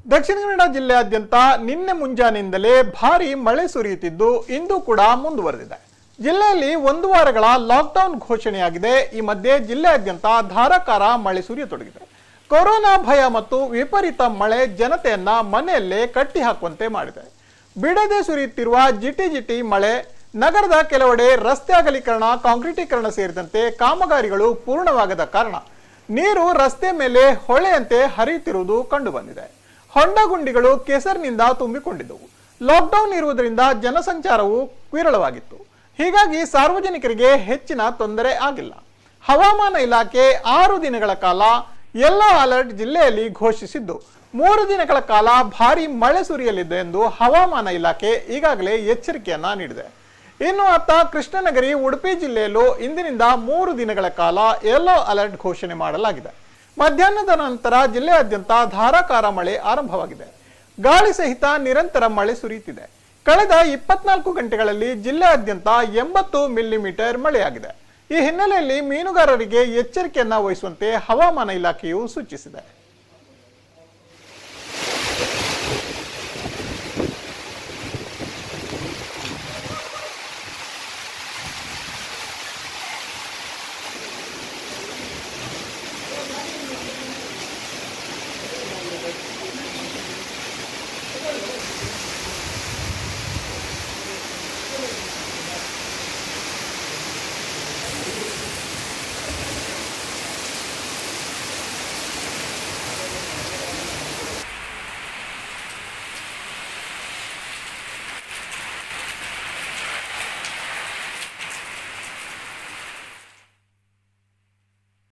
ದಕ್ಷಿಣ ಕನ್ನಡ ಜಿಲ್ಲೆಯಾದ್ಯಂತ ನಿನ್ನೆ ಮುಂಜಾನೆಯಿಂದಲೇ ಭಾರಿ ಮಳೆ ಸುರಿಯುತ್ತಿದ್ದು ಇಂದು ಕೂಡ ಮುಂದುವರೆದಿದೆ ಜಿಲ್ಲೆಯಲ್ಲಿ ಒಂದು ವಾರಗಳ ಲಾಕ್ಡೌನ್ ಘೋಷಣೆಯಾಗಿದೆ ಈ ಮಧ್ಯೆ ಜಿಲ್ಲೆಯಾದ್ಯಂತ ಧಾರಾಕಾರ ಮಳೆ ಸುರಿಯತೊಡಗಿದೆ ಕೊರೋನಾ ಭಯ ಮತ್ತು ವಿಪರೀತ ಮಳೆ ಜನತೆಯನ್ನ ಮನೆಯಲ್ಲೇ ಕಟ್ಟಿ ಹಾಕುವಂತೆ ಮಾಡಿದೆ ಬಿಡದೆ ಸುರಿಯುತ್ತಿರುವ ಜಿಟಿ ಜಿಟಿ ಮಳೆ ನಗರದ ಕೆಲವೆಡೆ ರಸ್ತೆ ಅಗಲೀಕರಣ ಕಾಂಕ್ರೀಟೀಕರಣ ಸೇರಿದಂತೆ ಕಾಮಗಾರಿಗಳು ಪೂರ್ಣವಾಗದ ಕಾರಣ ನೀರು ರಸ್ತೆ ಮೇಲೆ ಹೊಳೆಯಂತೆ ಹರಿಯುತ್ತಿರುವುದು ಕಂಡುಬಂದಿದೆ ಹೊಂಡಗುಂಡಿಗಳು ಕೆಸರಿನಿಂದ ತುಂಬಿಕೊಂಡಿದ್ದವು ಲಾಕ್ಡೌನ್ ಇರುವುದರಿಂದ ಜನಸಂಚಾರವು ವಿರಳವಾಗಿತ್ತು ಹೀಗಾಗಿ ಸಾರ್ವಜನಿಕರಿಗೆ ಹೆಚ್ಚಿನ ತೊಂದರೆ ಆಗಿಲ್ಲ ಹವಾಮಾನ ಇಲಾಖೆ ಆರು ದಿನಗಳ ಕಾಲ ಯೆಲ್ಲೋ ಅಲರ್ಟ್ ಜಿಲ್ಲೆಯಲ್ಲಿ ಘೋಷಿಸಿದ್ದು ಮೂರು ದಿನಗಳ ಕಾಲ ಭಾರಿ ಮಳೆ ಸುರಿಯಲಿದೆ ಎಂದು ಹವಾಮಾನ ಇಲಾಖೆ ಈಗಾಗಲೇ ಎಚ್ಚರಿಕೆಯನ್ನ ನೀಡಿದೆ ಇನ್ನು ಅತ್ತ ಕೃಷ್ಣನಗರಿ ಉಡುಪಿ ಜಿಲ್ಲೆಯಲ್ಲೂ ಇಂದಿನಿಂದ ಮೂರು ದಿನಗಳ ಕಾಲ ಯೆಲ್ಲೋ ಅಲರ್ಟ್ ಘೋಷಣೆ ಮಾಡಲಾಗಿದೆ ಮಧ್ಯಾಹ್ನದ ನಂತರ ಜಿಲ್ಲೆಯಾದ್ಯಂತ ಧಾರಾಕಾರ ಮಳೆ ಆರಂಭವಾಗಿದೆ ಗಾಳಿ ಸಹಿತ ನಿರಂತರ ಮಳೆ ಸುರಿಯುತ್ತಿದೆ ಕಳೆದ ಇಪ್ಪತ್ನಾಲ್ಕು ಗಂಟೆಗಳಲ್ಲಿ ಜಿಲ್ಲೆಯಾದ್ಯಂತ ಎಂಬತ್ತು ಮಿಲಿಮೀಟರ್ ಮಳೆಯಾಗಿದೆ ಈ ಹಿನ್ನೆಲೆಯಲ್ಲಿ ಮೀನುಗಾರರಿಗೆ ಎಚ್ಚರಿಕೆಯನ್ನ ವಹಿಸುವಂತೆ ಹವಾಮಾನ ಇಲಾಖೆಯು ಸೂಚಿಸಿದೆ